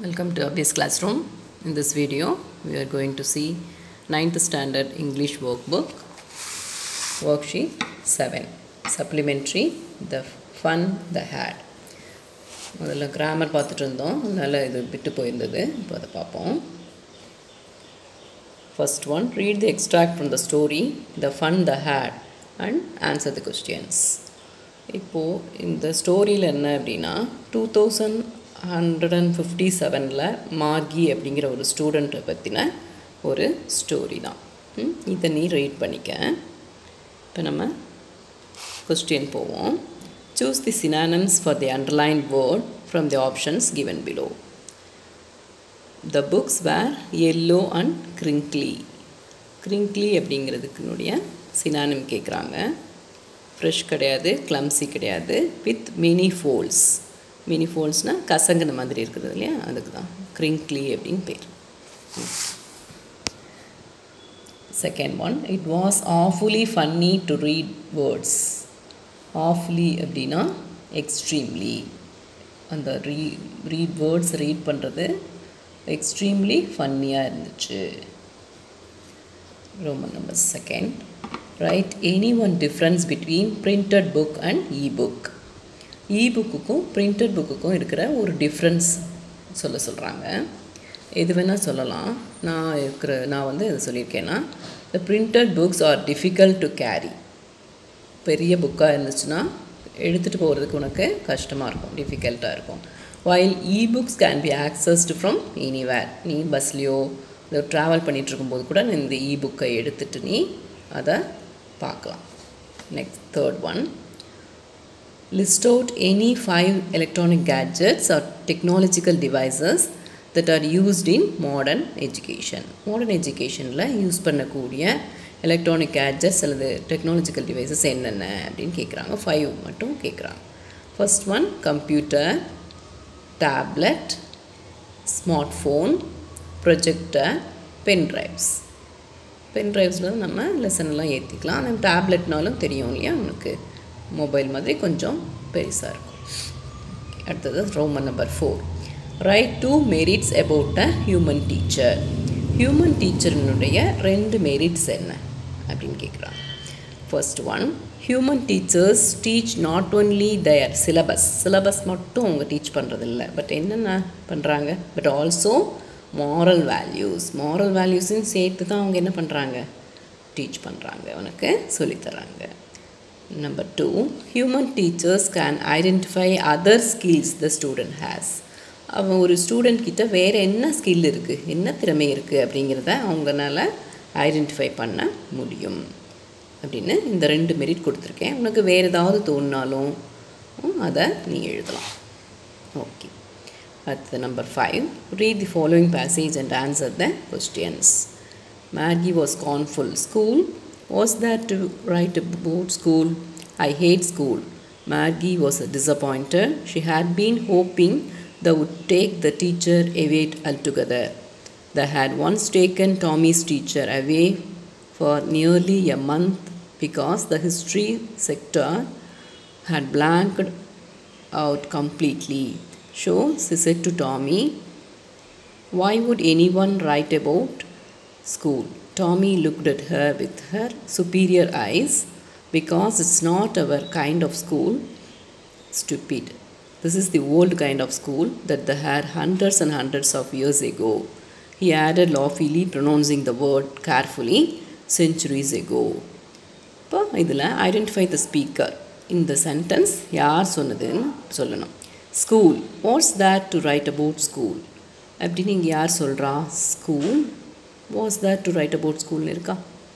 Welcome to Abhi's classroom. In this video, we are going to see 9th standard English workbook, worksheet 7, supplementary, the fun, the had. முதல்ல grammar பார்த்துட்டு இருந்தோம் அதனால் இது விட்டு போயிருந்தது இப்போ அதை பார்ப்போம் first one read the extract from the story the fun the had and answer the questions இப்போது இந்த ஸ்டோரியில் என்ன அப்படின்னா two thousand hundred and fifty செவனில் மார்கி அப்படிங்கிற ஒரு ஸ்டூடெண்ட்டை பற்றின ஒரு ஸ்டோரி தான் ம், இதை நீ ரீட் பண்ணிக்க இப்போ நம்ம கொஸ்டின் போவோம் choose the synonyms for the underlined word from the options given below the books were yellow and crinkly crinkly அப்படிங்கிறதுக்குனுடைய சினானிம் கேட்குறாங்க ஃப்ரெஷ் கிடையாது கிளம்ஸி கிடையாது வித் மினி ஃபோல்ஸ் மினி ஃபோல்ஸ்னால் கசங்கின மாதிரி இருக்குது இல்லையா அதுக்கு தான் crinkly அப்படின்னு பேர் second one it was awfully funny to read words awfully அப்படின்னா எக்ஸ்ட்ரீம்லி அந்த ரீ ரீட் வேர்ட்ஸ் ரீட் பண்ணுறது எக்ஸ்ட்ரீம்லி ஃபன்னியாக இருந்துச்சு Roman number second right any one difference between printed book and e book e புக்குக்கும் printed புக்குக்கும் இருக்கிற ஒரு difference சொல்ல சொல்கிறாங்க எது வேணால் சொல்லலாம் நான் இருக்கிற நான் வந்து எது சொல்லியிருக்கேன்னா the printed books are difficult to carry பெரிய புக்காக இருந்துச்சுன்னா எடுத்துகிட்டு போகிறதுக்கு உனக்கு கஷ்டமாக இருக்கும் டிஃபிகல்ட்டாக இருக்கும் while e books can be accessed from anywhere நீ பஸ்லேயோ இல்லை ட்ராவல் பண்ணிகிட்டு இருக்கும்போது கூட நீ இந்த இ புக்கை எடுத்துகிட்டு நீ அதை பார்க்கலாம் next third one list out any five electronic gadgets or technological devices that are used in modern education modern educationல யூஸ் பண்ணக்கூடிய எலக்ட்ரானிக் கேட்ஜெட்ஸ் அல்லது டெக்னாலஜிக்கல் டிவைசஸ் என்னென்ன அப்படின்னு கேட்குறாங்க ஃபைவ் மட்டும் கேட்குறாங்க first one computer tablet smart phone projector pen drives pen ட்ரைவ்ஸில் நம்ம லெசன்லாம் ஏற்றிக்கலாம் அந்த டேப்லெட்னாலும் தெரியும் இல்லையா உனக்கு மொபைல் மாதிரி கொஞ்சம் பெருசாக இருக்கும் அடுத்தது Roman number four write two merits about a human teacher human டீச்சரினுடைய ரெண்டு மெரிட்ஸ் என்ன அப்படின்னு கேட்குறாங்க first one human teachers teach not only their syllabus syllabus மட்டும் அவங்க டீச் பண்ணுறதில்ல பட் என்னென்ன பண்ணுறாங்க but also moral values moral வேல்யூஸையும் சேர்த்து தான் அவங்க என்ன பண்ணுறாங்க டீச் பண்ணுறாங்க உனக்கு சொல்லித்தராங்க number two human teachers can identify other skills the student has அவன் ஒரு ஸ்டூடெண்ட் கிட்ட வேறு என்ன ஸ்கில் இருக்குது என்ன திறமை இருக்குது அப்படிங்கிறத அவங்கனால ஐடென்டிஃபை பண்ண முடியும் அப்படின்னு இந்த ரெண்டு மெரிட் கொடுத்துருக்கேன் உனக்கு வேறு ஏதாவது தோணினாலும் உம், அதை நீ எழுதலாம் ஓகே அடுத்தது number five read the following passage and answer the questions Maggie was scornful. School? Was that to write about school? I hate school. Maggie was disappointed. She had been hoping they would take the teacher away altogether. They had once taken Tommy's teacher away for nearly a month because the history sector had blanked out completely. So she said to Tommy, why would anyone write about school? Tommy looked at her with her superior eyes because it's not our kind of school. Stupid. This is the old kind of school that they had hundreds and hundreds of years ago. He added loftily, pronouncing the word carefully, centuries ago. இப்போ இதில் identify the speaker இந்த sentence யார் சொன்னதுன்னு சொல்லணும் school what's that to write about school அப்படின்னு இங்கே யார் சொல்கிறா school what's that to write about ஸ்கூல்னு இருக்கா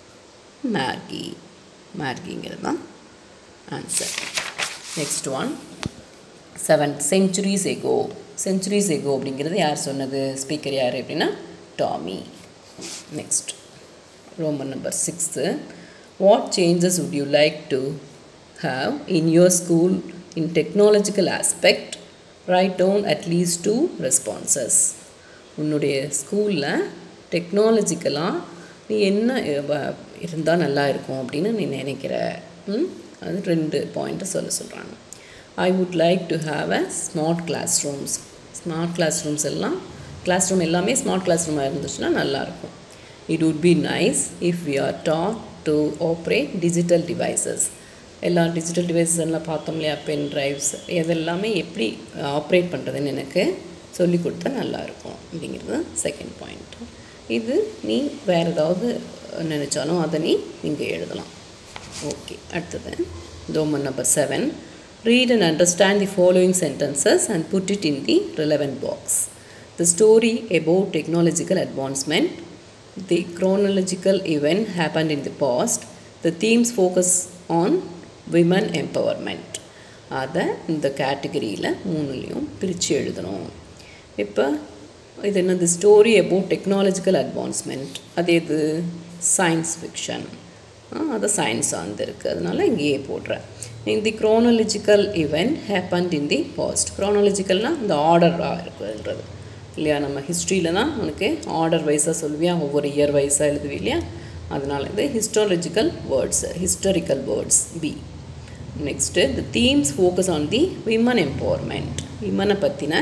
மேகி மேகிங்கிறது தான் answer next one seven centuries ago centuries ago அப்படிங்கிறது யார் சொன்னது ஸ்பீக்கர் யார் அப்படின்னா Tommy next Roman number sixth what changes would you like to have in your school in technological aspect write down at least two responses உன்னுடைய ஸ்கூலில் டெக்னாலஜிக்கலாக நீ என்ன இருந்தால் நல்லா இருக்கும் அப்படின்னு நீ நினைக்கிற ம்? அது ரெண்டு பாயிண்ட்டை சொல்ல சொல்கிறாங்க I would like to have a smart class rooms smart class rooms எல்லாம் கிளாஸ் ரூம் எல்லாமே ஸ்மார்ட் கிளாஸ் ரூமாக இருந்துச்சுன்னா நல்லாயிருக்கும் it would be nice if we are taught to operate digital devices எல்லா டிஜிட்டல் டிவைசஸ் எல்லாம் பார்த்தோம் இல்லையா பென் ட்ரைவ்ஸ் இதெல்லாமே எப்படி ஆப்ரேட் பண்ணுறதுன்னு எனக்கு சொல்லி கொடுத்தா நல்லாயிருக்கும் அப்படிங்கிறது செகண்ட் பாயிண்ட் இது நீ வேறு ஏதாவது நினச்சாலும் அதை நீ இங்கே எழுதலாம் ஓகே அடுத்தது Roman number seven read and understand the following sentences and put it in the relevant box the story about technological advancement the chronological event happened in the past the themes focus on women empowerment அதை இந்த கேட்டகரியில் மூணுலேயும் பிரித்து எழுதணும் இப்போ இது என்னது story about technological advancement அது எது சயின்ஸ் ஃபிக்ஷன் அது சயின்ஸ் வந்துருக்கு அதனால இங்கேயே போடுறேன் the chronological event happened in the past க்ரோனாலஜிக்கல்னால் இந்த ஆர்டராக இருக்குன்றது இல்லையா நம்ம ஹிஸ்ட்ரியில் தான் உனக்கு ஆர்டர் வைஸாக சொல்லுவியா ஒவ்வொரு இயர் வைஸாக எழுதுவி இல்லையா அதனால் இது histological words historical words B next the themes focus on the women empowerment விமனை பற்றின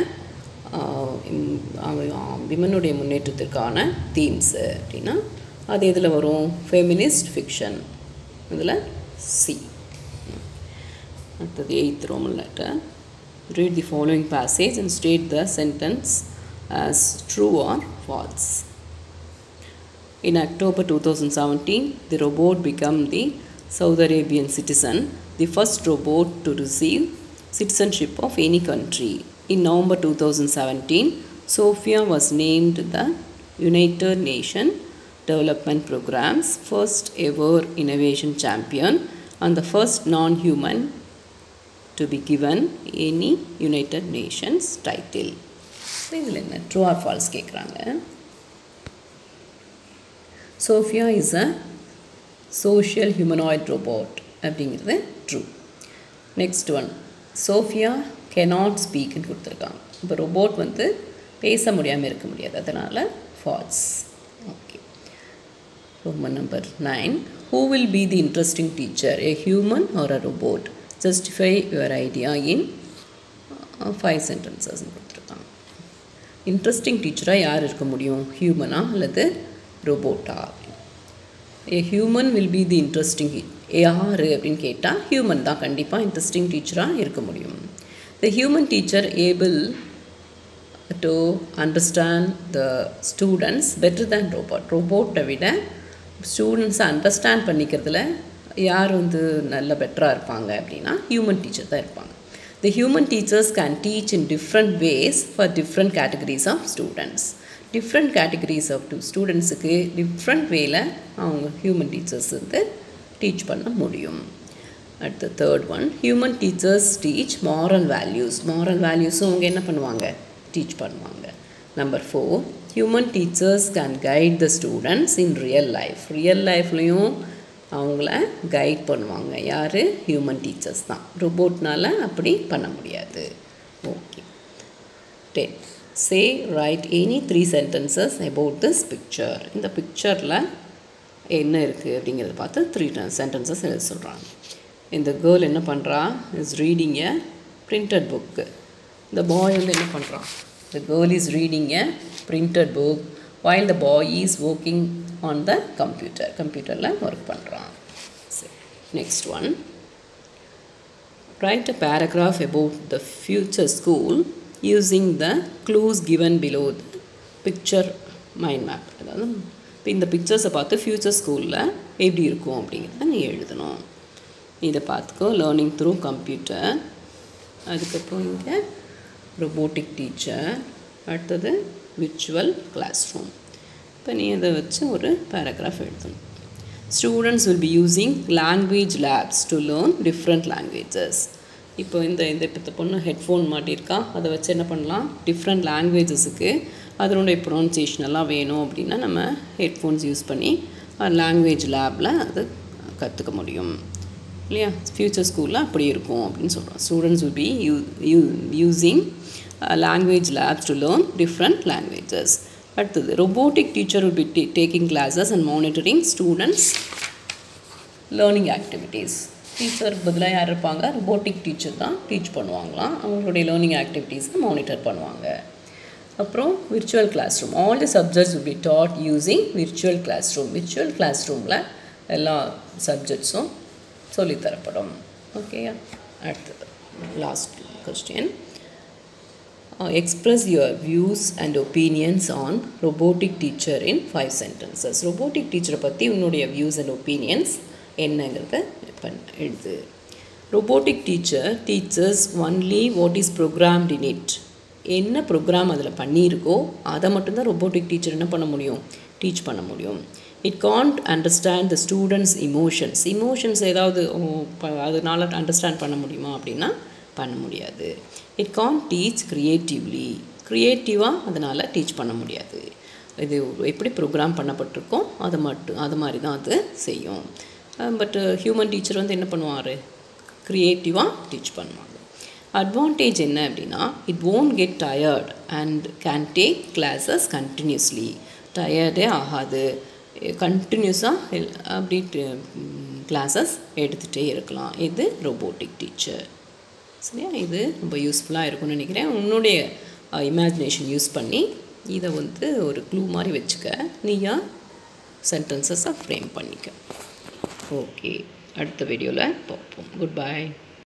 விமனுடைய முன்னேற்றத்திற்கான தீம்ஸு அப்படின்னா அது எதில் வரும் ஃபெமினிஸ்ட் ஃபிக்ஷன் இதில் சி அடுத்தது eighth Roman letter read the following passage and state the sentence as true or false. In October 2017, the robot became the Saudi Arabian citizen, the first robot to receive citizenship of any country. In November 2017, Sophia was named the United Nations Development Programme's first ever innovation champion and the first non-human to be given any United Nations title. இதில் என்ன true or false கேட்குறாங்க Sophia is a social humanoid robot அப்படிங்கிறது true next one Sophia cannot ஸ்பீக்னு கொடுத்துருக்காங்க இப்போ robot வந்து பேச முடியாமல் இருக்க முடியாது அதனால் false okay Roman number 9. Who will be the interesting teacher, a human or a robot? Justify your idea in uh, five sentences கொடுத்துருக்காங்க இன்ட்ரெஸ்டிங் டீச்சராக யார் இருக்க முடியும் ஹியூமனா அல்லது ரோபோட்டா a human will be the interesting யார் அப்படின்னு கேட்டால் ஹியூமன் தான் கண்டிப்பாக இன்ட்ரெஸ்டிங் டீச்சராக இருக்க முடியும் the human teacher able to understand the students better than robot ரோபோட்டை விட ஸ்டூடெண்ட்ஸை அண்டர்ஸ்டாண்ட் பண்ணிக்கிறதுல யார் வந்து நல்ல பெட்டராக இருப்பாங்க அப்படின்னா ஹியூமன் டீச்சர் தான் இருப்பாங்க the human teachers can teach in different ways for different categories of students different categories of to ஸ்டூடெண்ட்ஸுக்கு டிஃப்ரெண்ட் வேல அவங்க ஹியூமன் டீச்சர்ஸ் வந்து டீச் பண்ண முடியும் அடுத்த third one human teachers teach moral values moral வேல்யூஸும் அவங்க என்ன பண்ணுவாங்க டீச் பண்ணுவாங்க number four human teachers can guide the students in real life real லைஃப்லேயும் அவங்கள கைட் பண்ணுவாங்க யார் ஹியூமன் டீச்சர்ஸ் தான் ரோபோட்னால் அப்படி பண்ண முடியாது okay ten say write any three sentences about this picture இந்த பிக்சரில் என்ன இருக்குது அப்படிங்கிறத பார்த்து த்ரீ சென்டென்சஸ் எழுத சொல்கிறாங்க இந்த கேர்ள் என்ன பண்ணுறா is reading a printed book இந்த பாய் வந்து என்ன பண்ணுறான் the girl is reading a printed book while the boy is working on the computer கம்ப்யூட்டரில் ஒர்க் பண்ணுறான் சரி next one write a paragraph about the future school using the clues given below the picture mind map அதாவது இப்போ இந்த பிக்சர்ஸை பார்த்து future ஸ்கூலில் எப்படி இருக்கும் அப்படிங்கிறத நீ எழுதணும் இதை பார்த்துக்கோ லேர்னிங் த்ரூ கம்ப்யூட்டர் அதுக்கப்புறம் இங்கே ரொபோட்டிக் டீச்சர் அடுத்தது விர்ச்சுவல் கிளாஸ் ரூம் இப்போ நீ அதை வச்சு ஒரு பேராகிராஃப் எழுதணும் students will be using language labs to learn different languages இப்போ இந்த இந்த இப்போ இந்த பொண்ணு ஹெட்ஃபோன் மாட்டியிருக்கா அதை வச்சு என்ன பண்ணலாம் டிஃப்ரெண்ட் லாங்குவேஜஸுக்கு அதனுடைய ப்ரொனன்சியேஷன் எல்லாம் வேணும் அப்படின்னா நம்ம ஹெட்ஃபோன்ஸ் யூஸ் பண்ணி லாங்குவேஜ் லேபில் அது கற்றுக்க முடியும் இல்லையா ஃப்யூச்சர் ஸ்கூலில் அப்படி இருக்கும் அப்படின்னு சொல்கிறோம் students will be you you using language labs to learn different languages அடுத்தது robotic teacher will be taking classes and monitoring students learning activities டீச்சருக்கு பதிலாக யார் இருப்பாங்க ரொபோட்டிக் டீச்சர் தான் டீச் பண்ணுவாங்களாம் அவங்களுடைய லேர்னிங் ஆக்டிவிட்டீஸை மானிட்டர் பண்ணுவாங்க அப்புறம் virtual class room all the subjects will be taught using virtual class room virtual class ரூமில் எல்லா சப்ஜெக்ட்ஸும் சொல்லித்தரப்படும் ஓகேயா அடுத்தது last question express your views and opinions on robotic teacher in five sentences robotic டீச்சரை பற்றி உன்னுடைய வியூஸ் அண்ட் ஒப்பீனியன்ஸ் என்னங்கிறத பண் எழுது robotic teacher teachers only what is programmed in it என்ன ப்ரோக்ராம் அதில் பண்ணியிருக்கோ அதை மட்டும்தான் robotic டீச்சர் என்ன பண்ண முடியும் டீச் பண்ண முடியும் it can't understand the students emotions emotions ஏதாவது ஓ, ப- அதனால அண்டர்ஸ்டாண்ட் பண்ண முடியுமா அப்படின்னா பண்ண முடியாது இட் கான் டீச் க்ரியேட்டிவ்லி க்ரியேட்டிவாக அதனால் டீச் பண்ண முடியாது இது எப்படி ப்ரோக்ராம் பண்ணப்பட்டிருக்கோ அதை மட்டும் அது மாதிரி தான் அது செய்யும் பட் ஹியூமன் டீச்சர் வந்து என்ன பண்ணுவார் க்ரியேட்டிவாக டீச் பண்ணுவாங்க அட்வான்டேஜ் என்ன அப்படின்னா it won't get tired and can take classes continuously டயர்டே ஆகாது கண்டினியூஸாக அப்படி கிளாஸஸ் எடுத்துகிட்டே இருக்கலாம் இது robotic டீச்சர் சரியா இது ரொம்ப யூஸ்ஃபுல்லாக இருக்கும்னு நினைக்கிறேன் உன்னுடைய இமேஜினேஷன் யூஸ் பண்ணி இதை வந்து ஒரு க்ளூ மாதிரி வச்சுக்க நீயா சென்டென்சஸை ஃப்ரேம் பண்ணிக்க ஓகே அடுத்த வீடியோவில் பார்ப்போம் குட் பை